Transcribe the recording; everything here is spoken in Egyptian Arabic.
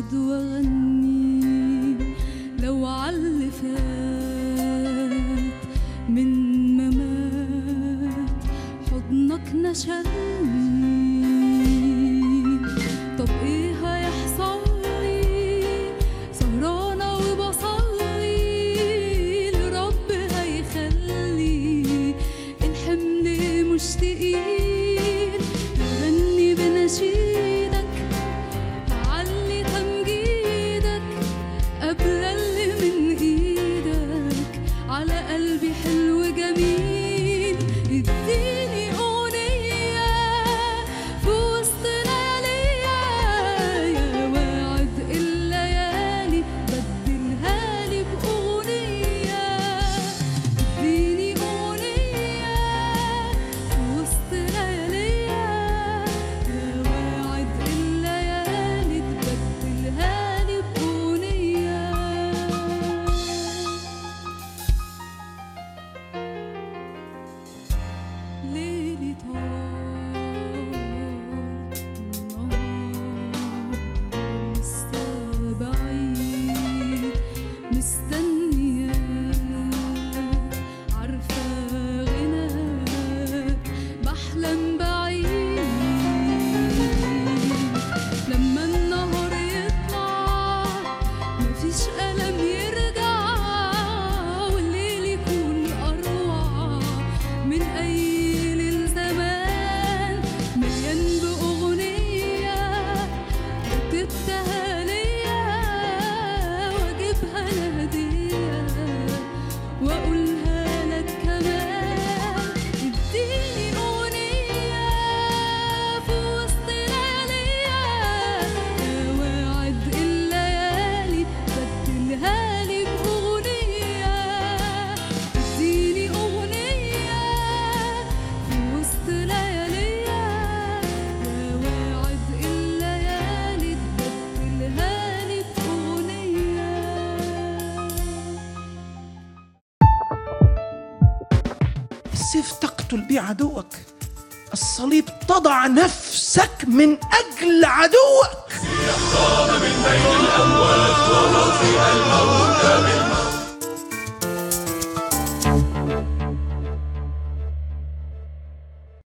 أنشد وأغني لو عاللي فات من ممات حضنك نشلني طب إيه هيحصل لي سهرانة وبصلي لرب هيخلي الحمل مش تقيل هغني بنشيدك هعلي تمجيدك قبل اللي من ايدك على قلبي حلو جميل اديني اغنية في وسط لياليا يا واعد الليالي بدلها لي باغنية اديني اغنية في وسط لياليا يا واعد الليالي تبدلها لي باغنية ليلي طال النهار لسه بعيد مستنياك عارفة غناك بحلم بعيد لما النهار يطلع مفيش ألم يرجع والليل يكون أروع من أي ليل زمان مليان بأغنية كتبتها ليا وأجيبها لهدية وأقولها لك كمان اديني أغنية في وسط لياليا يا واعد الليالي بدلها لي بأغنية اديني أغنية في وسط لياليا يا واعد الليالي تبدلها لي بأغنية السيف تقتل به عدوك الصليب تضع نفسك من أجل عدوك من بين الأموات ورفع الموتى من